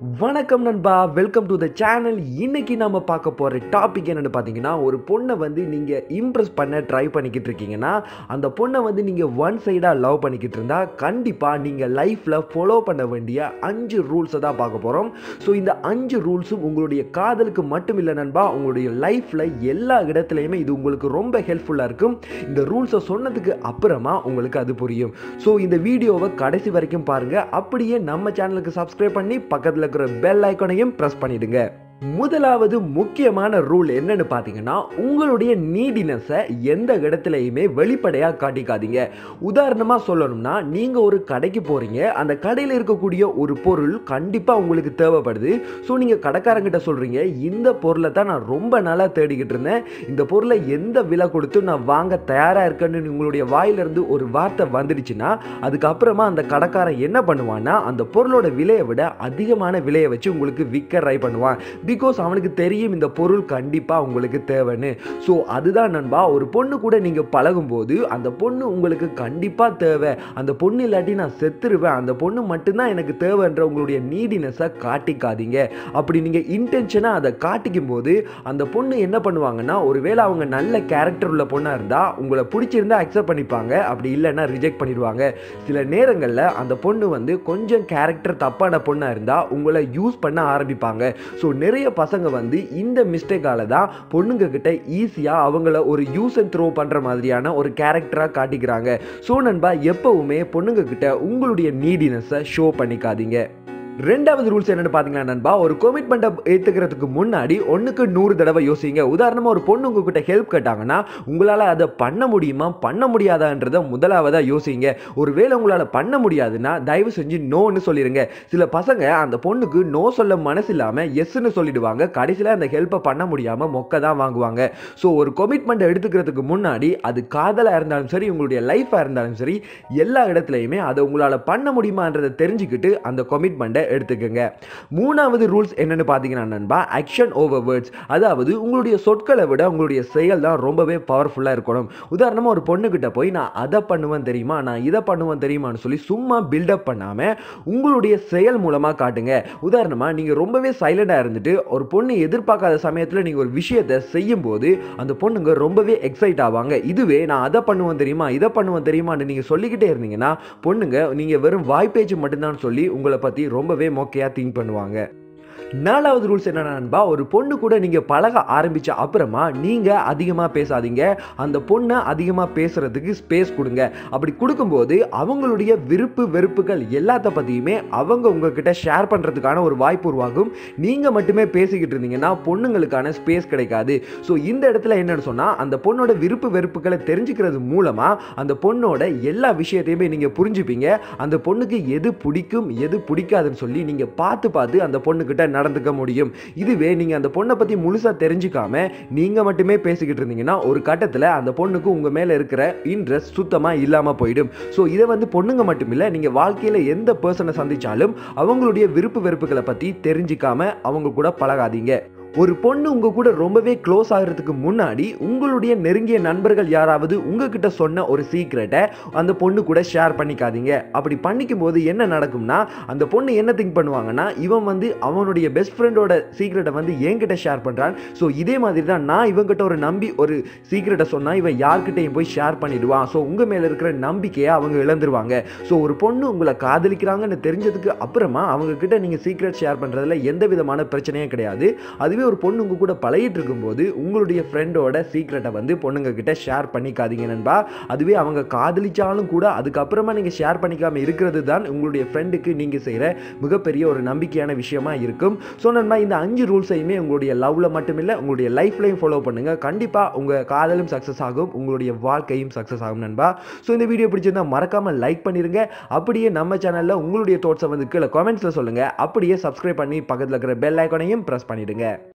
வணக்கம் நண்பா welcome to the channel இன்னைக்கு நம்ம பார்க்க போகிற டாபிக் என்னென்னு பார்த்தீங்கன்னா ஒரு பொண்ணை வந்து நீங்கள் இம்ப்ரெஸ் பண்ண ட்ரை பண்ணிக்கிட்டு இருக்கீங்கன்னா அந்த பொண்ணை வந்து நீங்கள் ஒன் சைடாக லவ் பண்ணிக்கிட்டு இருந்தா கண்டிப்பாக நீங்கள் லைஃப்பில் ஃபாலோ பண்ண வேண்டிய அஞ்சு ரூல்ஸை தான் பார்க்க போகிறோம் ஸோ இந்த அஞ்சு ரூல்ஸும் உங்களுடைய காதலுக்கு மட்டும் இல்லை நண்பா உங்களுடைய லைஃப்பில் எல்லா இடத்துலையுமே இது உங்களுக்கு ரொம்ப ஹெல்ப்ஃபுல்லாக இருக்கும் இந்த ரூல்ஸை சொன்னதுக்கு அப்புறமா உங்களுக்கு அது புரியும் ஸோ இந்த வீடியோவை கடைசி வரைக்கும் பாருங்கள் அப்படியே நம்ம சேனலுக்கு சப்ஸ்கிரைப் பண்ணி பக்கத்தில் இருக்கிற பெல் ஐக்கானையும் ப்ரெஸ் பண்ணிடுங்க முதலாவது முக்கியமான ரூல் என்னன்னு பார்த்தீங்கன்னா உங்களுடைய நீடினஸை எந்த இடத்துலையுமே வெளிப்படையாக காட்டிக்காதீங்க உதாரணமாக சொல்லணும்னா நீங்கள் ஒரு கடைக்கு போகிறீங்க அந்த கடையில் இருக்கக்கூடிய ஒரு பொருள் கண்டிப்பாக உங்களுக்கு தேவைப்படுது ஸோ நீங்கள் கடைக்காரங்கிட்ட சொல்கிறீங்க இந்த பொருளை தான் நான் ரொம்ப நாளாக தேடிக்கிட்டு இருந்தேன் இந்த பொருளை எந்த விலை கொடுத்து நான் வாங்க தயாராக இருக்கேன்னு உங்களுடைய வாயிலிருந்து ஒரு வார்த்தை வந்துடுச்சுன்னா அதுக்கப்புறமா அந்த கடைக்காரன் என்ன பண்ணுவான்னா அந்த பொருளோட விலையை விட அதிகமான விலையை வச்சு உங்களுக்கு விற்க ட்ரை பண்ணுவான் பிகாஸ் அவனுக்கு தெரியும் இந்த பொருள் கண்டிப்பாக உங்களுக்கு தேவைன்னு ஸோ அதுதான் நண்பா ஒரு பொண்ணு கூட நீங்கள் பழகும்போது அந்த பொண்ணு உங்களுக்கு கண்டிப்பாக தேவை அந்த பொண்ணு இல்லாட்டி நான் செத்துருவேன் அந்த பொண்ணு மட்டும்தான் எனக்கு தேவைன்ற உங்களுடைய நீடினஸை காட்டிக்காதீங்க அப்படி நீங்கள் இன்டென்ஷனாக அதை காட்டிக்கும் போது அந்த பொண்ணு என்ன பண்ணுவாங்கன்னா ஒருவேளை அவங்க நல்ல கேரக்டர் உள்ள பொண்ணாக இருந்தால் உங்களை பிடிச்சிருந்தா அக்செப்ட் பண்ணிப்பாங்க அப்படி இல்லைன்னா ரிஜெக்ட் பண்ணிடுவாங்க சில நேரங்களில் அந்த பொண்ணு வந்து கொஞ்சம் கேரக்டர் தப்பான பொண்ணாக இருந்தால் உங்களை யூஸ் பண்ண ஆரம்பிப்பாங்க ஸோ நிறைய பசங்க வந்து இந்த மிஸ்டேக்கால தான் பொண்ணுங்க கிட்ட ஈஸியாக அவங்கள ஒரு யூஸ் அண்ட் த்ரோ பண்ணுற மாதிரியான ஒரு கேரக்டராக காட்டிக்கிறாங்க ஸோ நண்பா எப்பவுமே பொண்ணுங்க கிட்ட உங்களுடைய நீடினஸை ஷோ பண்ணிக்காதீங்க ரெண்டாவது ரூல்ஸ் என்னன்னு பார்த்தீங்கன்னா நண்பா ஒரு கமிட்மெண்ட்டை ஏற்றுக்கிறதுக்கு முன்னாடி ஒன்றுக்கு நூறு தடவை யோசிங்க உதாரணமாக ஒரு பொண்ணு உங்ககிட்ட ஹெல்ப் கேட்டாங்கன்னா உங்களால் அதை பண்ண முடியுமா பண்ண முடியாதான்றதை முதலாவதாக யோசிங்க ஒருவேளை உங்களால் பண்ண முடியாதுன்னா தயவு செஞ்சு நோன்னு சொல்லிடுங்க சில பசங்க அந்த பொண்ணுக்கு நோ சொல்ல மனசு இல்லாமல் எஸ்ன்னு சொல்லிடுவாங்க கடைசியில் அந்த ஹெல்ப்பை பண்ண முடியாமல் மொக்க தான் வாங்குவாங்க ஸோ ஒரு கமிட்மெண்ட்டை எடுத்துக்கிறதுக்கு முன்னாடி அது காதலாக இருந்தாலும் சரி உங்களுடைய லைஃபாக இருந்தாலும் சரி எல்லா இடத்துலையுமே அதை உங்களால் பண்ண முடியுமான்றதை தெரிஞ்சுக்கிட்டு அந்த கமிட்மெண்ட்டை எடுத்துக்கோங்க மூணாவது ரூல்ஸ் என்னன்னு பார்த்தீங்கன்னா நண்பா ஆக்ஷன் ஓவர் வேர்ட்ஸ் அதாவது உங்களுடைய சொற்களை விட உங்களுடைய செயல் தான் ரொம்பவே பவர்ஃபுல்லாக இருக்கணும் உதாரணமாக ஒரு பொண்ணுக்கிட்ட போய் நான் அதை பண்ணுவேன் தெரியுமா நான் இதை பண்ணுவேன் தெரியுமான்னு சொல்லி சும்மா பில்டப் பண்ணாமல் உங்களுடைய செயல் மூலமாக காட்டுங்க உதாரணமாக நீங்கள் ரொம்பவே சைலண்டாக இருந்துட்டு ஒரு பொண்ணு எதிர்பார்க்காத சமயத்தில் நீங்கள் ஒரு விஷயத்தை செய்யும்போது அந்த பொண்ணுங்க ரொம்பவே எக்ஸைட் ஆவாங்க இதுவே நான் அதை பண்ணுவேன் தெரியுமா இதை பண்ணுவேன் தெரியுமான்னு நீங்கள் சொல்லிக்கிட்டே இருந்தீங்கன்னா பொண்ணுங்க நீங்கள் வெறும் வாய்ப்பேச்சு மட்டும்தான் சொல்லி உங்களை பற்றி ரொம்பவே மொக்கையாக திங்க் பண்ணுவாங்க நாலாவது ரூல்ஸ் என்ன நண்பா ஒரு பொண்ணு கூட நீங்கள் பழக ஆரம்பித்த அப்புறமா நீங்கள் அதிகமாக பேசாதீங்க அந்த பொண்ணை அதிகமாக பேசுகிறதுக்கு ஸ்பேஸ் கொடுங்க அப்படி கொடுக்கும்போது அவங்களுடைய விருப்பு வெறுப்புகள் எல்லாத்த பற்றியுமே அவங்க உங்ககிட்ட ஷேர் பண்ணுறதுக்கான ஒரு வாய்ப்பு உருவாகும் நீங்கள் மட்டுமே பேசிக்கிட்டு இருந்தீங்கன்னா பொண்ணுங்களுக்கான ஸ்பேஸ் கிடைக்காது ஸோ இந்த இடத்துல என்னன்னு சொன்னால் அந்த பொண்ணோட விருப்பு வெறுப்புகளை தெரிஞ்சுக்கிறது மூலமாக அந்த பொண்ணோட எல்லா விஷயத்தையுமே நீங்கள் புரிஞ்சுப்பீங்க அந்த பொண்ணுக்கு எது பிடிக்கும் எது பிடிக்காதுன்னு சொல்லி நீங்கள் பார்த்து பார்த்து அந்த பொண்ணுக்கிட்ட நடந்துக்க முடியும் இதுவே நீங்கள் அந்த பொண்ணை பற்றி முழுசாக தெரிஞ்சுக்காம நீங்கள் மட்டுமே பேசிக்கிட்டு இருந்தீங்கன்னா ஒரு கட்டத்தில் அந்த பொண்ணுக்கு உங்கள் மேலே இருக்கிற இன்ட்ரெஸ்ட் சுத்தமாக இல்லாமல் போயிடும் ஸோ இதை வந்து பொண்ணுங்க மட்டும் இல்லை நீங்கள் வாழ்க்கையில் எந்த பர்சனை சந்தித்தாலும் அவங்களுடைய விருப்பு வெறுப்புகளை பற்றி தெரிஞ்சிக்காம அவங்க கூட பழகாதீங்க ஒரு பொண்ணு உங்க கூட ரொம்பவே க்ளோஸ் ஆகிறதுக்கு முன்னாடி உங்களுடைய நெருங்கிய நண்பர்கள் யாராவது உங்ககிட்ட சொன்ன ஒரு சீக்ரெட்டை அந்த பொண்ணு கூட ஷேர் பண்ணிக்காதீங்க அப்படி பண்ணிக்கும் போது என்ன நடக்கும்னா அந்த பொண்ணு என்ன திங்க் பண்ணுவாங்கன்னா இவன் வந்து அவனுடைய பெஸ்ட் ஃப்ரெண்டோட சீக்ரெட்டை வந்து என்கிட்ட ஷேர் பண்ணுறான் ஸோ இதே மாதிரி தான் நான் இவங்கிட்ட ஒரு நம்பி ஒரு சீக்ரெட்டை சொன்னால் இவன் யார்கிட்டையும் போய் ஷேர் பண்ணிடுவான் ஸோ உங்கள் மேலே இருக்கிற நம்பிக்கையை அவங்க இழந்துருவாங்க ஸோ ஒரு பொண்ணு உங்களை காதலிக்கிறாங்கன்னு தெரிஞ்சதுக்கு அப்புறமா அவங்க கிட்ட நீங்கள் சீக்ரெட் ஷேர் பண்ணுறதுல எந்த விதமான பிரச்சனையும் கிடையாது அதுவே ஒரு பொண்ணு உங்க கூட பழகிட்டு இருக்கும்போது உங்களுடைய ஃப்ரெண்டோட சீக்ரெட்டை வந்து பொண்ணுங்க கிட்ட ஷேர் பண்ணிக்காதீங்க நண்பா அதுவே அவங்க காதலிச்சாலும் கூட அதுக்கப்புறமா நீங்கள் ஷேர் பண்ணிக்காம இருக்கிறது தான் உங்களுடைய ஃப்ரெண்டுக்கு நீங்கள் செய்கிற மிகப்பெரிய ஒரு நம்பிக்கையான விஷயமா இருக்கும் ஸோ நண்பா இந்த அஞ்சு ரூல்ஸையுமே உங்களுடைய லவ்ல மட்டும் இல்லை உங்களுடைய லைஃப்லையும் ஃபாலோ பண்ணுங்க கண்டிப்பாக உங்கள் காதலும் சக்ஸஸ் ஆகும் உங்களுடைய வாழ்க்கையும் சக்ஸஸ் ஆகும் நண்பா ஸோ இந்த வீடியோ பிடிச்சிருந்தா மறக்காம லைக் பண்ணிருங்க அப்படியே நம்ம சேனலில் உங்களுடைய தோட்ஸை வந்து கீழே கமெண்ட்ஸில் சொல்லுங்கள் அப்படியே சப்ஸ்கிரைப் பண்ணி பக்கத்தில் இருக்கிற பெல் ஐக்கானையும் ப்ரெஸ் பண்ணிடுங்க